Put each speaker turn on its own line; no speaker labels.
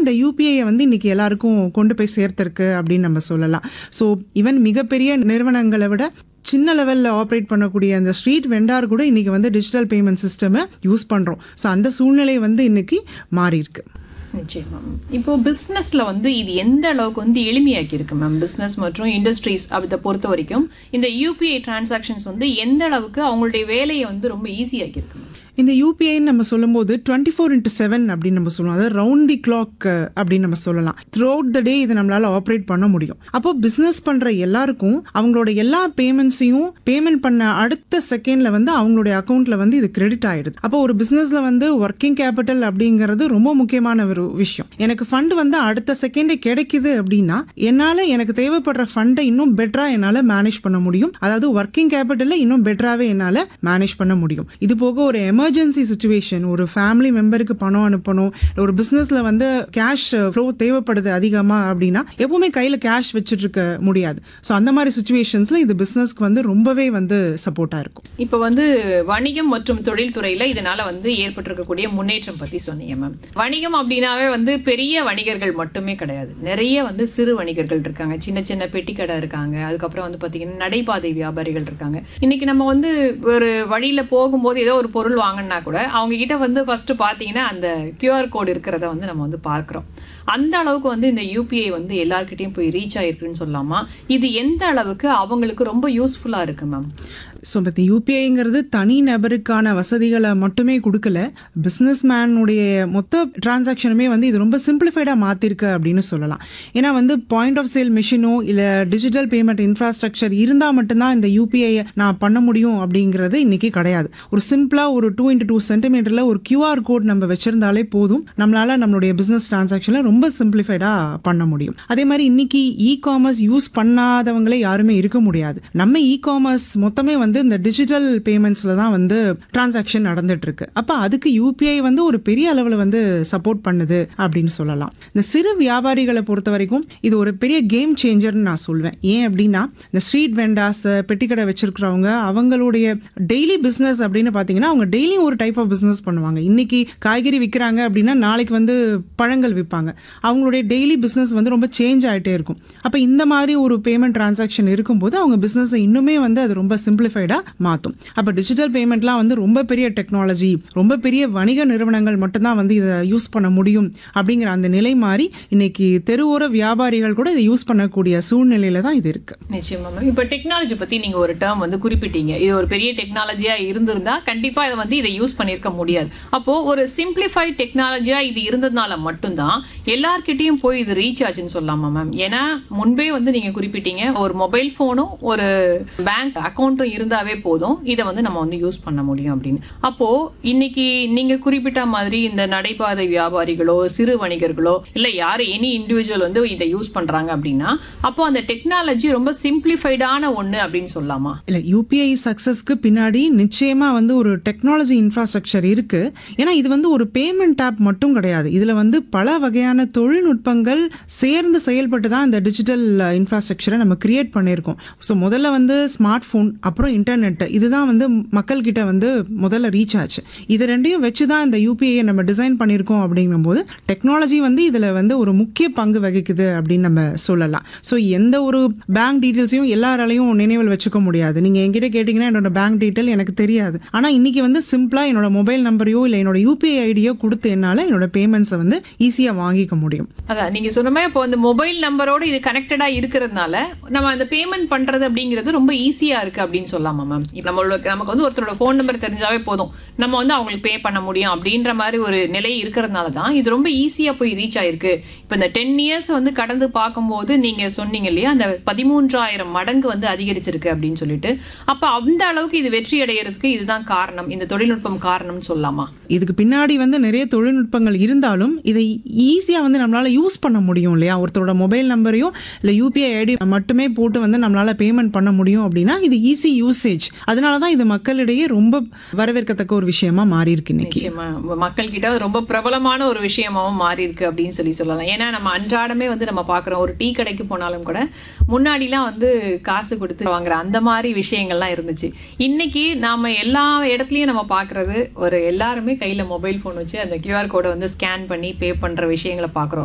இந்த யூபிஐ வந்து இன்னைக்கு எல்லாருக்கும் கொண்டு போய் சேர்த்திருக்கு அப்படின்னு நம்ம சொல்லலாம் ஸோ ஈவன் மிகப்பெரிய நிறுவனங்களை விட சின்ன லெவலில் ஆப்ரேட் பண்ணக்கூடிய அந்த ஸ்ட்ரீட் வெண்டார் கூட இன்னைக்கு வந்து டிஜிட்டல் பேமெண்ட் சிஸ்டமை யூஸ் பண்ணுறோம் ஸோ அந்த சூழ்நிலை வந்து இன்னைக்கு மாறி இருக்கு
நிச்சயமா இப்போ பிஸ்னஸ்ல வந்து இது எந்த அளவுக்கு வந்து எளிமையாக்கி இருக்கு மேம் பிஸ்னஸ் மற்றும் இண்டஸ்ட்ரீஸ் அதை பொறுத்த வரைக்கும் இந்த யூபிஐ டிரான்சாக்ஷன்ஸ் வந்து எந்த அளவுக்கு அவங்களுடைய வேலையை வந்து ரொம்ப ஈஸியாக்கி இருக்கு மேம்
இந்த யூபிஐன்னு நம்ம சொல்லும்போது டுவெண்ட்டி ஃபோர் இன்ட்டு செவன் அப்படின்னு நம்ம சொல்லுவோம் அதாவது ரவுண்ட் தி கிளாக் அப்படின்னு நம்ம சொல்லலாம் த்ரூ அவுட் த டே இதை நம்மளால ஆப்ரேட் பண்ண முடியும் அப்போ பிஸ்னஸ் பண்ற எல்லாருக்கும் அவங்களோட எல்லா பேமெண்ட்ஸையும் பேமெண்ட் பண்ண அடுத்த செகண்ட்ல வந்து அவங்களுடைய அக்கௌண்ட்ல வந்து இது கிரெடிட் ஆயிடுது அப்போ ஒரு பிசினஸ்ல வந்து ஒர்க்கிங் கேபிட்டல் அப்படிங்கிறது ரொம்ப முக்கியமான ஒரு விஷயம் எனக்கு ஃபண்ட் வந்து அடுத்த செகண்டே கிடைக்குது அப்படின்னா என்னால எனக்கு தேவைப்படுற ஃபண்டை இன்னும் பெட்டரா என்னால மேனேஜ் பண்ண முடியும் அதாவது ஒர்க்கிங் கேபிட்டல்ல இன்னும் பெட்டராவே என்னால மேனேஜ் பண்ண முடியும் இது போக ஒரு எமர்ஜென்சி சுச்சுவேஷன் ஒரு ஃபேமிலி மெம்பருக்கு பணம் அனுப்பணும் ஒரு பிசினஸ்ல வந்து கேஷ் ஃப்ளோ தேவைப்படுது அதிகமா அப்படின்னா எப்பவுமே கையில கேஷ் வச்சுட்டு இருக்க முடியாது ஸோ அந்த மாதிரி சுச்சுவேஷன்ஸ்ல இது பிசினஸ்க்கு வந்து ரொம்பவே வந்து சப்போர்ட்டா இருக்கும்
இப்போ வந்து வணிகம் மற்றும் தொழில்துறையில இதனால வந்து ஏற்பட்டிருக்கக்கூடிய முன்னேற்றம் பத்தி சொன்னீங்க மேம் வணிகம் அப்படின்னாவே வந்து பெரிய வணிகர்கள் மட்டுமே கிடையாது நிறைய வந்து சிறு வணிகர்கள் இருக்காங்க சின்ன சின்ன பெட்டி கடை இருக்காங்க அதுக்கப்புறம் வந்து பாத்தீங்கன்னா நடைபாதை வியாபாரிகள் இருக்காங்க இன்னைக்கு நம்ம வந்து ஒரு வழியில போகும்போது ஏதோ ஒரு பொருள் வாங்கினா கூட அவங்க கிட்ட வந்து ஃபர்ஸ்ட் பாத்தீங்கன்னா அந்த கியூஆர் கோடு இருக்கிறத வந்து நம்ம வந்து பார்க்கிறோம் அந்த அளவுக்கு வந்து இந்த யூபிஐ வந்து எல்லார்கிட்டயும் போய் ரீச் ஆயிருக்குன்னு சொல்லலாமா இது எந்த அளவுக்கு அவங்களுக்கு ரொம்ப யூஸ்ஃபுல்லா இருக்கு மேம்
ஸோ பற்றி யூபிஐங்கிறது தனி நபருக்கான வசதிகளை மட்டுமே கொடுக்கல பிஸ்னஸ் மேனுடைய மொத்த டிரான்சாக்ஷனுமே வந்து இது ரொம்ப சிம்பிளிஃபைடாக மாற்றிருக்கு அப்படின்னு சொல்லலாம் ஏன்னா வந்து பாயிண்ட் ஆஃப் சேல் மிஷினோ இல்லை டிஜிட்டல் பேமெண்ட் இன்ஃப்ராஸ்ட்ரக்சர் இருந்தால் மட்டும்தான் இந்த யூபிஐயை நான் பண்ண முடியும் அப்படிங்கிறது இன்னைக்கு கிடையாது ஒரு சிம்பிளாக ஒரு டூ இன்ட்டு டூ சென்டிமீட்டரில் ஒரு கியூஆர் கோட் நம்ம வச்சிருந்தாலே போதும் நம்மளால நம்மளுடைய பிஸ்னஸ் டிரான்சாக்ஷனை ரொம்ப சிம்பிளிஃபைடாக பண்ண முடியும் அதே மாதிரி இன்னைக்கு இ காமர்ஸ் யூஸ் பண்ணாதவங்களே யாருமே இருக்க முடியாது நம்ம இ காமர்ஸ் மொத்தமே வந்து இந்த டிஜிட்டல் பேமெண்ட்ஸ்ல தான் வந்து டிரான்சாக்ஷன் நடந்துட்டு இருக்கு அப்ப அதுக்கு யூபிஐ வந்து ஒரு பெரிய அளவில் வந்து சப்போர்ட் பண்ணுது அப்படின்னு சொல்லலாம் இந்த சிறு வியாபாரிகளை பொறுத்த வரைக்கும் இது ஒரு பெரிய கேம் சேஞ்சர்னு நான் சொல்வேன் ஏன் அப்படின்னா இந்த ஸ்ட்ரீட் வெண்டாஸ் பெட்டிக்கடை வச்சிருக்கிறவங்க அவங்களுடைய டெய்லி பிஸ்னஸ் அப்படின்னு பார்த்தீங்கன்னா அவங்க டெய்லியும் ஒரு டைப் ஆஃப் பிஸ்னஸ் பண்ணுவாங்க இன்னைக்கு காய்கறி விற்கிறாங்க அப்படின்னா நாளைக்கு வந்து பழங்கள் விற்பாங்க அவங்களுடைய டெய்லி பிஸ்னஸ் வந்து ரொம்ப சேஞ்ச் ஆகிட்டே இருக்கும் அப்போ இந்த மாதிரி ஒரு பேமெண்ட் டிரான்சாக்ஷன் இருக்கும்போது அவங்க பிஸ்னஸை இன்னுமே வந்து அது ரொம்ப சிம்பிளிஃபைடாக மாற்றும் அப்போ டிஜிட்டல் பேமெண்ட்லாம் வந்து ரொம்ப பெரிய டெக்னாலஜி ரொம்ப பெரிய வணிக நிறுவனங்கள் மட்டும்தான் வந்து இதை யூஸ் பண்ண முடியும் அப்படிங்கிற அந்த நிலை மாறி இன்னைக்கு தெருவோர வியாபாரிகள் கூட இதை யூஸ் பண்ணக்கூடிய சூழ்நிலையில தான் இது இருக்கு
நிச்சயமா மேம் இப்போ டெக்னாலஜி பத்தி நீங்க ஒரு டேர்ம் வந்து குறிப்பிட்டீங்க இது ஒரு பெரிய டெக்னாலஜியா இருந்திருந்தா கண்டிப்பா இதை வந்து இதை யூஸ் பண்ணியிருக்க முடியாது அப்போ ஒரு சிம்பிளிஃபைட் டெக்னாலஜியா இது இருந்ததுனால மட்டும்தான் எல்லார்கிட்டயும் போய் இது ரீச் ஆச்சுன்னு சொல்லலாமா மேம் ஏன்னா முன்பே வந்து நீங்க குறிப்பிட்டீங்க ஒரு மொபைல் ஃபோனும் ஒரு பேங்க் அக்கௌண்ட்டும் இருந்தாவே போதும் இதை வந்து நம்ம வந்து யூஸ் பண்ண முடியும் அப்படின்னு அப்போ இன்னைக்கு நீங்க குறிப்பிட்ட மாதிரி இந்த நடைபாதை வியாபாரிகளோ சிறு வணிகர்களோ இல்ல யாரு எனி இண்டிவிஜுவல் வந்து இதை யூஸ் பண்றாங்க அப்படின்னா அப்போ அந்த டெக்னாலஜி ரொம்ப சிம்பிளிஃபைடான ஒண்ணு அப்படின்னு சொல்லலாமா
இல்லை யூபிஐ சக்ஸஸ்க்கு பின்னாடி நிச்சயமா வந்து ஒரு டெக்னாலஜி இன்ஃப்ராஸ்ட்ரக்சர் இருக்கு ஏன்னா இது வந்து ஒரு பேமெண்ட் ஆப் மட்டும் கிடையாது இதுல வந்து பல வகையான தொழில்நுட்பங்கள் சேர்ந்து செயல்பட்டு தான் இந்த டிஜிட்டல் இன்ஃப்ராஸ்ட்ரக்சரை நம்ம கிரியேட் பண்ணியிருக்கோம் ஸோ முதல்ல வந்து ஸ்மார்ட் ஃபோன் அப்புறம் இன்டர்நெட் இதுதான் வந்து மக்கள் கிட்ட வந்து முதல்ல ரீச் ஆச்சு இது ரெண்டையும் வச்சு தான் இந்த யூபிஐ நம்ம டிசைன் பண்ணியிருக்கோம் அப்படிங்கும்போது டெக்னாலஜி வந்து இதில் வந்து ஒரு முக்கிய பங்கு வகிக்குது அப்படின்னு நம்ம சொல்லலாம் ஸோ எந்த ஒரு பேங்க் டீட்டெயில்ஸையும் எல்லாராலையும் நினைவில் வச்சுக்க முடியாது நீங்கள் என்கிட்ட கேட்டிங்கன்னா என்னோட பேங்க் டீட்டெயில் எனக்கு தெரியாது ஆனால் இன்னைக்கு வந்து சிம்பிளாக என்னோட மொபைல் நம்பரையோ இல்லை என்னோட யூபிஐ ஐடியோ கொடுத்து என்னால் என்னோட பேமெண்ட்ஸை வந்து ஈஸியாக வாங்கிக்க முடியும்
அதான் நீங்க சொன்ன மாதிரி இப்போ அந்த மொபைல் நம்பரோட இது கனெக்டடா இருக்கிறதுனால நம்ம அந்த பேமெண்ட் பண்றது அப்படிங்கிறது ரொம்ப ஈஸியா இருக்கு அப்படின்னு சொல்லலாமா மேம் இப்போ நம்மளோட நமக்கு வந்து ஒருத்தரோட ஃபோன் நம்பர் தெரிஞ்சாவே போதும் நம்ம வந்து அவங்களுக்கு பே பண்ண முடியும் அப்படின்ற மாதிரி ஒரு நிலை இருக்கிறதுனால தான் இது ரொம்ப ஈஸியா போய் ரீச் ஆயிருக்கு இப்போ இந்த டென் இயர்ஸ் வந்து கடந்து பார்க்கும்போது நீங்க சொன்னீங்க இல்லையா அந்த பதிமூன்றாயிரம் மடங்கு வந்து அதிகரிச்சிருக்கு அப்படின்னு சொல்லிட்டு அப்ப அந்த அளவுக்கு இது வெற்றி அடைகிறதுக்கு இதுதான் காரணம் இந்த தொழில்நுட்பம் காரணம்னு சொல்லலாமா
இதுக்கு பின்னாடி வந்து நிறைய தொழில்நுட்பங்கள் இருந்தாலும் இதை ஈஸியாக வந்து நம்மளால யூஸ் பண்ண முடியும் இல்லையா ஒருத்தரோட மொபைல் நம்பரையும் இல்லை யூபிஐ ஐடி மட்டுமே போட்டு வந்து நம்மளால பேமெண்ட் பண்ண முடியும் அப்படின்னா இது ஈஸி யூசேஜ் அதனால தான் இது மக்களிடையே ரொம்ப வரவேற்கத்தக்க ஒரு விஷயமா மாறி இருக்கு இன்னைக்கு
நிச்சயமா மக்கள் கிட்ட அது ரொம்ப பிரபலமான ஒரு விஷயமாவும் மாறி இருக்கு அப்படின்னு சொல்லி சொல்லலாம் ஏன்னா நம்ம அன்றாடமே வந்து நம்ம பார்க்குறோம் ஒரு டீ கடைக்கு போனாலும் கூட முன்னாடிலாம் வந்து காசு கொடுத்து வாங்குற அந்த மாதிரி விஷயங்கள்லாம் இருந்துச்சு இன்னைக்கு நாம எல்லா இடத்துலையும் நம்ம பார்க்கறது ஒரு எல்லாருமே கையில மொபைல் ஃபோன் வச்சு அந்த கியூஆர் கோடை வந்து ஸ்கேன் பண்ணி பே பண்ற விஷயங்களை பார்க்குறோம்